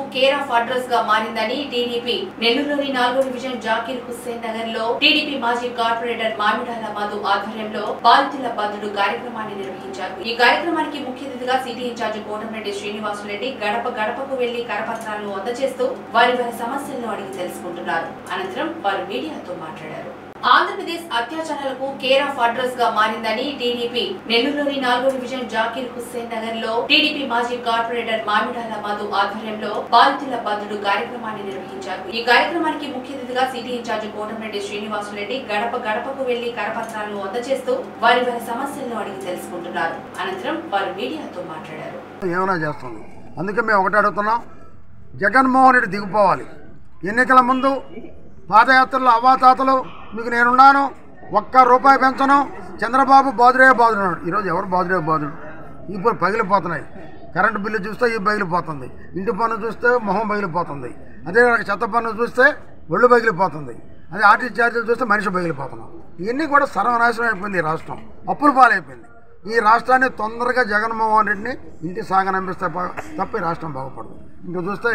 care of address గా మారిందని TDP నెల్లూరులోని నాలుగో డివిజన్ జాకీర్ హుస్సేన్ నగర్ లో టీడీపీ మాజీ కార్పొరేటర్ మామిడాల మధు ఆధ్వర్యంలో బాధితుల బంధుడు కార్యక్రమాన్ని నిర్వహించారు ఈ కార్యక్రమానికి ముఖ్య అతిథిగా సిటీ ఇన్ఛార్జి కోటమిరెడ్డి శ్రీనివాసులరెడ్డి గడప గడపకు వెళ్లి కరపత్రాలను అందజేస్తూ వారి వారి సమస్యలను అడిగి తెలుసుకుంటున్నారు అనంతరం వారు మీడియాతో మాట్లాడారు ఆంధ్రప్రదేశ్ అత్యాచారాలకు కేర్ ఆఫ్ అడ్రస్ గా మారిందని టీడీపీ నెల్లూరులోని నాలుగో డివిజన్ జాకీర్ హుస్సేన్ నగర్ లో టీడీపీ మాజీ కార్పొరేటర్ మామిడాల మధు ఆధ్వర్యంలో బాధితుల బంధుడు కార్యక్రమాన్ని నిర్వహించారు ఈ కార్యక్రమానికి ముఖ్య అతిథిగా సిటీ ఇన్ఛార్జి కోటమిరెడ్డి శ్రీనివాసులరెడ్డి గడప గడపకు వెళ్లి కరపత్రాలను అందజేస్తూ వారి వారి సమస్యలను అడిగి తెలుసుకుంటున్నారు అనంతరం వారు మీడియాతో మాట్లాడారు ఏమైనా చేస్తుంది అందుకే మేము ఒకటి అడుగుతున్నాం జగన్మోహన్ రెడ్డి దిగిపోవాలి ఎన్నికల ముందు పాదయాత్రలో అవ్వాతాతలు మీకు నేనున్నాను ఒక్క రూపాయి పెంచను చంద్రబాబు బాదురే బాదున్నాడు ఈరోజు ఎవరు బాదురే బాదుడు ఇప్పుడు పగిలిపోతున్నాయి కరెంటు బిల్లు చూస్తే ఈ పగిలిపోతుంది ఇంటి పన్ను చూస్తే మొహం పగిలిపోతుంది అదే రకంగా చెత్త పన్ను చూస్తే ఒళ్ళు పగిలిపోతుంది అదే ఆర్టీ ఛార్జీలు చూస్తే మనిషి పగిలిపోతున్నాం ఇవన్నీ కూడా సర్వనాశనం అయిపోయింది ఈ రాష్ట్రం అప్పుల పాలైపోయింది ఈ రాష్ట్రాన్ని తొందరగా జగన్మోహన్ రెడ్డిని ఇంటి సాగనంపిస్తే ప- తప్ప ఈ రాష్ట్రం బాగుపడదు ఇంకా చూస్తే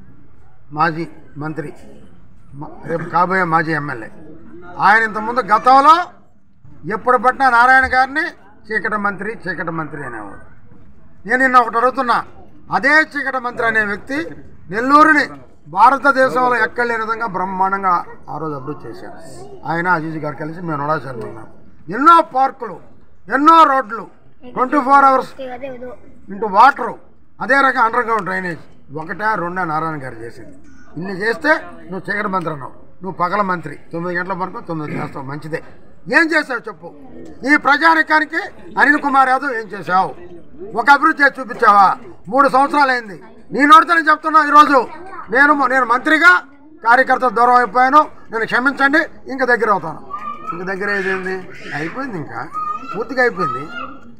మాజీ మంత్రి మ- రేపు కాబోయే మాజీ ఎమ్మెల్యే ఆయన ఇంతకుముందు గతంలో ఎప్పుడు పట్టినా నారాయణ గారిని చీకటి మంత్రి చీకటి మంత్రి అనేవాడు నేను నిన్న ఒకటి అడుగుతున్నా అదే చీకటి మంత్రి అనే వ్యక్తి నెల్లూరుని భారతదేశంలో ఎక్కడ లేని విధంగా బ్రహ్మాండంగా ఆ రోజు అభివృద్ధి చేశారు ఆయన అజీజ్ గారు కలిసి మేము నడాచనున్నాం ఎన్నో పార్కులు ఎన్నో రోడ్లు twenty four hours into water అదే రకం అండర్ గ్రౌండ్ డ్రైనేజ్ ఒకటే రెండా నారాయణ గారు చేసింది ఇన్ని చేస్తే నువ్వు చీకటి మంత్రి అన్నావు నువ్వు పగల మంత్రి తొమ్మిది గంటల వరకు తొమ్మిది చేస్తావు మంచిదే ఏం చేసావు చెప్పు ఈ ప్రజానికానికి అనిల్ కుమార్ యాదవ్ ఏం చేశావు ఒక అభివృద్ధి చేసి చూపించావా మూడు సంవత్సరాలు అయింది నీ నోటితోనే చెప్తున్నా ఈరోజు నేను నేను మంత్రిగా కార్యకర్త దూరం అయిపోయాను నేను క్షమించండి ఇంకా దగ్గర అవుతాను ఇంక దగ్గర ఏదేంది అయిపోయింది ఇంకా పూర్తిగా అయిపోయింది